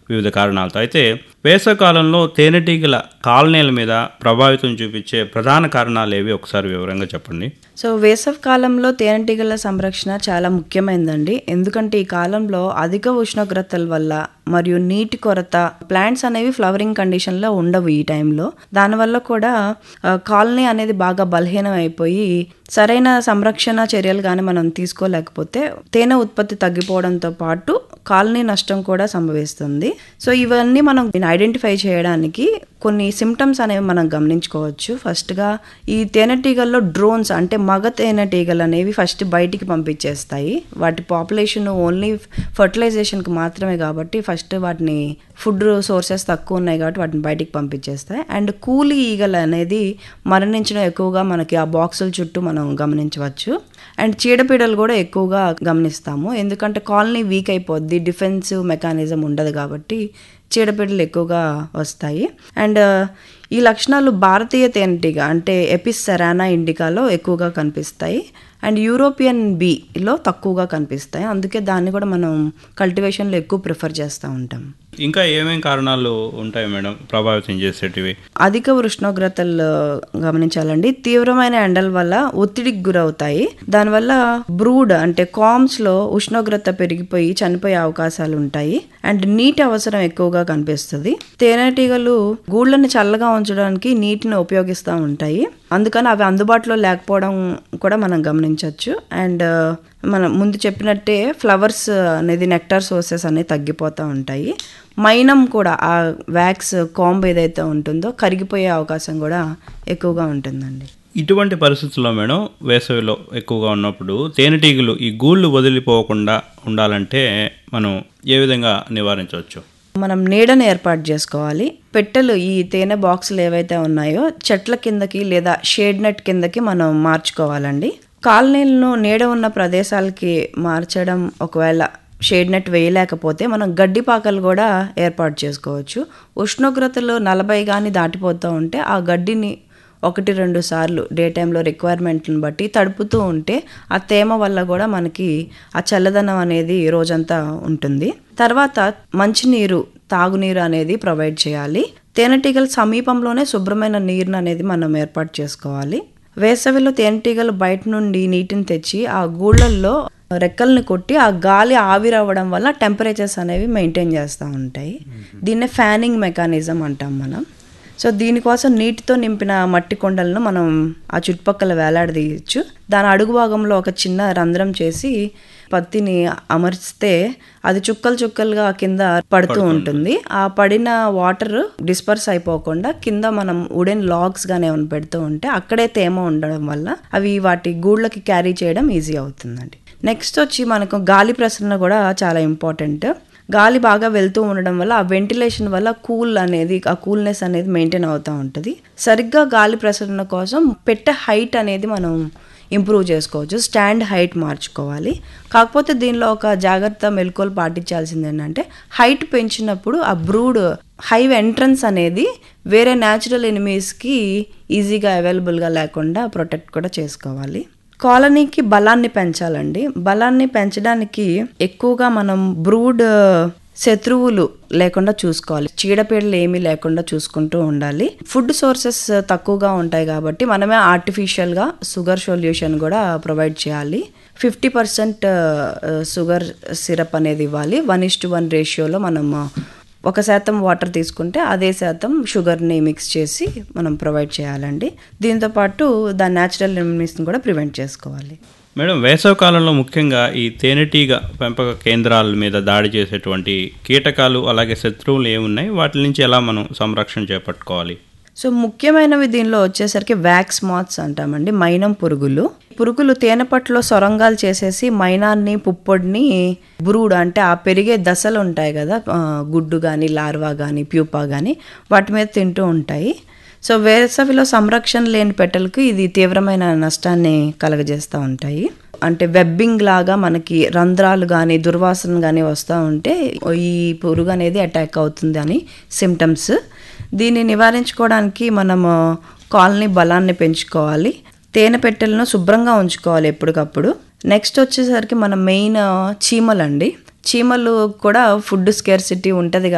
వివిధ కారణాలతో అయితే వేసవకాలంలో తేనెటీగల కాలనీల మీద ప్రభావితం చూపించే ప్రధాన కారణాలు ఏవి ఒకసారి వివరంగా చెప్పండి సో వేసవి కాలంలో తేనెటీగల సంరక్షణ చాలా ముఖ్యమైనదండి ఎందుకంటే ఈ కాలంలో అధిక ఉష్ణోగ్రతల వల్ల మరియు నీటి కొరత ప్లాంట్స్ అనేవి ఫ్లవరింగ్ కండిషన్లో ఉండవు ఈ టైంలో దానివల్ల కూడా ఆ, కాలనీ అనేది బాగా బలహీనం అయిపోయి సరైన సంరక్షణ చర్యలు కానీ మనం తీసుకోలేకపోతే తేనె ఉత్పత్తి తగ్గిపోవడంతో పాటు కాలనీ నష్టం కూడా సంభవిస్తుంది సో ఇవన్నీ మనం ఐడెంటిఫై చేయడానికి కొన్ని సిమ్టమ్స్ అనేవి మనం గమనించుకోవచ్చు ఫస్ట్గా ఈ తేనెటీగల్లో డ్రోన్స్ అంటే మగ తేనెటీగలు అనేవి ఫస్ట్ బయటికి పంపించేస్తాయి వాటి పాపులేషన్ ఓన్లీ ఫర్టిలైజేషన్కి మాత్రమే కాబట్టి ఫస్ట్ వాటిని ఫుడ్ సోర్సెస్ తక్కువ ఉన్నాయి కాబట్టి వాటిని బయటికి పంపించేస్తాయి అండ్ కూలి ఈగలు అనేది మరణించడం ఎక్కువగా మనకి ఆ బాక్సుల చుట్టూ మనం గమనించవచ్చు అండ్ చీడపీడలు కూడా ఎక్కువగా గమనిస్తాము ఎందుకంటే కాలనీ వీక్ అయిపోద్ది డిఫెన్సివ్ మెకానిజం ఉండదు కాబట్టి చీడపీడలు ఎక్కువగా వస్తాయి అండ్ ఈ లక్షణాలు భారతీయ తేనెటీగ అంటే ఎపిస్ సెరానా ఇండికాలో ఎక్కువగా కనిపిస్తాయి అండ్ యూరోపియన్ బీలో తక్కువగా కనిపిస్తాయి అందుకే దాన్ని కూడా మనం కల్టివేషన్లో ఎక్కువ ప్రిఫర్ చేస్తూ ఉంటాం ఇంకా ఏమేం కారణాలు ఉంటాయి మేడం ప్రభావితం చేసేటివి అధిక ఉష్ణోగ్రతలు గమనించాలండి తీవ్రమైన ఎండల వల్ల ఒత్తిడికి గురవుతాయి దానివల్ల బ్రూడ్ అంటే కామ్స్ లో ఉష్ణోగ్రత పెరిగిపోయి చనిపోయే అవకాశాలు ఉంటాయి అండ్ నీటి అవసరం ఎక్కువగా కనిపిస్తుంది తేనెటీగలు గూళ్ళని చల్లగా ఉంచడానికి నీటిని ఉపయోగిస్తూ ఉంటాయి అందుకని అవి అందుబాటులో లేకపోవడం కూడా మనం గమనించవచ్చు అండ్ మనం ముందు చెప్పినట్టే ఫ్లవర్స్ అనేది నెక్టార్ సోర్సెస్ అనేవి తగ్గిపోతూ ఉంటాయి మైనం కూడా ఆ వ్యాక్స్ కాంబ్ ఏదైతే ఉంటుందో కరిగిపోయే అవకాశం కూడా ఎక్కువగా ఉంటుందండి ఇటువంటి పరిస్థితుల్లో మేడం వేసవిలో ఎక్కువగా ఉన్నప్పుడు తేనెటీగలు ఈ గూళ్ళు వదిలిపోకుండా ఉండాలంటే మనం ఏ విధంగా నివారించవచ్చు మనం నీడను ఏర్పాటు చేసుకోవాలి పెట్టెలు ఈ తేనె బాక్సులు ఏవైతే ఉన్నాయో చెట్ల కిందకి లేదా షేడ్ నెట్ కిందకి మనం మార్చుకోవాలండి కాలనీలను నీడ ఉన్న ప్రదేశాలకి మార్చడం ఒకవేళ షేడ్ నెట్ వేయలేకపోతే మనం గడ్డి పాకలు కూడా ఏర్పాటు చేసుకోవచ్చు ఉష్ణోగ్రతలు నలభై కానీ దాటిపోతూ ఉంటే ఆ గడ్డిని ఒకటి రెండు సార్లు డే టైంలో రిక్వైర్మెంట్ని బట్టి తడుపుతూ ఉంటే ఆ తేమ వల్ల కూడా మనకి ఆ చల్లదనం అనేది రోజంతా ఉంటుంది తర్వాత మంచినీరు తాగునీరు అనేది ప్రొవైడ్ చేయాలి తేనెటీగల సమీపంలోనే శుభ్రమైన నీరుని అనేది మనం ఏర్పాటు చేసుకోవాలి వేసవిలో తేనెటీగలు బయట నుండి నీటిని తెచ్చి ఆ గూళ్ళల్లో రెక్కల్ని కొట్టి ఆ గాలి ఆవిరవ్వడం వల్ల టెంపరేచర్స్ అనేవి మెయింటైన్ చేస్తూ ఉంటాయి దీన్నే ఫ్యానింగ్ మెకానిజం అంటాం మనం సో దీనికోసం నీటితో నింపిన మట్టి కొండలను మనం ఆ చుట్టుపక్కల వేలాడదీయచ్చు దాని అడుగు భాగంలో ఒక చిన్న రంధ్రం చేసి పత్తిని అమర్చితే అది చుక్కలు చుక్కలుగా కింద పడుతూ ఉంటుంది ఆ పడిన వాటర్ డిస్పర్స్ అయిపోకుండా కింద మనం ఉడెన్ లాగ్స్ గానే ఏమైనా పెడుతూ ఉంటే అక్కడే తేమ ఉండడం వల్ల అవి వాటి గూళ్ళకి క్యారీ చేయడం ఈజీ అవుతుందండి నెక్స్ట్ వచ్చి మనకు గాలి ప్రసరణ కూడా చాలా ఇంపార్టెంట్ గాలి బాగా వెళ్తూ ఉండడం వల్ల ఆ వెంటిలేషన్ వల్ల కూల్ అనేది ఆ కూల్నెస్ అనేది మెయింటైన్ అవుతూ ఉంటుంది సరిగ్గా గాలి ప్రసరణ కోసం పెట్టే హైట్ అనేది మనం ఇంప్రూవ్ చేసుకోవచ్చు స్టాండ్ హైట్ మార్చుకోవాలి కాకపోతే దీనిలో ఒక జాగ్రత్త మెలకువలు పాటించాల్సింది ఏంటంటే హైట్ పెంచినప్పుడు ఆ బ్రూడ్ హైవ్ ఎంట్రన్స్ అనేది వేరే న్యాచురల్ ఎనిమీస్కి ఈజీగా అవైలబుల్గా లేకుండా ప్రొటెక్ట్ కూడా చేసుకోవాలి కాలనీకి బలాన్ని పెంచాలండి బలాన్ని పెంచడానికి ఎక్కువగా మనం బ్రూడ్ శత్రువులు లేకుండా చూసుకోవాలి చీడపీడలు ఏమీ లేకుండా చూసుకుంటూ ఉండాలి ఫుడ్ సోర్సెస్ తక్కువగా ఉంటాయి కాబట్టి మనమే ఆర్టిఫిషియల్గా షుగర్ సొల్యూషన్ కూడా ప్రొవైడ్ చేయాలి ఫిఫ్టీ పర్సెంట్ షుగర్ సిరప్ అనేది ఇవ్వాలి వన్ ఇస్ టు వన్ రేషియోలో మనం ఒక శాతం వాటర్ తీసుకుంటే అదే శాతం షుగర్ని మిక్స్ చేసి మనం ప్రొవైడ్ చేయాలండి దీంతోపాటు దాని న్యాచురల్ ఎనిమీస్ని కూడా ప్రివెంట్ చేసుకోవాలి మేడం వేసవి కాలంలో ముఖ్యంగా ఈ తేనెటీగ పెంపక కేంద్రాల మీద దాడి చేసేటువంటి కీటకాలు అలాగే శత్రువులు ఏమున్నాయి వాటి నుంచి ఎలా మనం సంరక్షణ చేపట్టుకోవాలి సో ముఖ్యమైనవి దీనిలో వచ్చేసరికి వ్యాక్స్ మాత్స్ అంటామండి మైనం పురుగులు పురుగులు తేనెపట్టులో సొరంగాలు చేసేసి మైనాన్ని పుప్పొడిని బ్రూడ్ అంటే ఆ పెరిగే దశలు ఉంటాయి కదా ఆ, గుడ్డు కానీ లార్వా కానీ ప్యూపా కానీ వాటి మీద తింటూ ఉంటాయి సో వేసవిలో సంరక్షణ లేని పెట్టెలకు ఇది తీవ్రమైన నష్టాన్ని కలగజేస్తూ ఉంటాయి అంటే వెబ్బింగ్ లాగా మనకి రంధ్రాలు కానీ దుర్వాసన కానీ వస్తూ ఉంటే ఈ పురుగు అనేది అటాక్ అవుతుంది అని సిమ్టమ్స్ దీన్ని నివారించుకోవడానికి మనము కాలనీ బలాన్ని పెంచుకోవాలి తేనె పెట్టెలను శుభ్రంగా ఉంచుకోవాలి ఎప్పటికప్పుడు నెక్స్ట్ వచ్చేసరికి మన మెయిన్ చీమలండి చీమలు కూడా ఫుడ్ స్కేర్సిటీ ఉంటుంది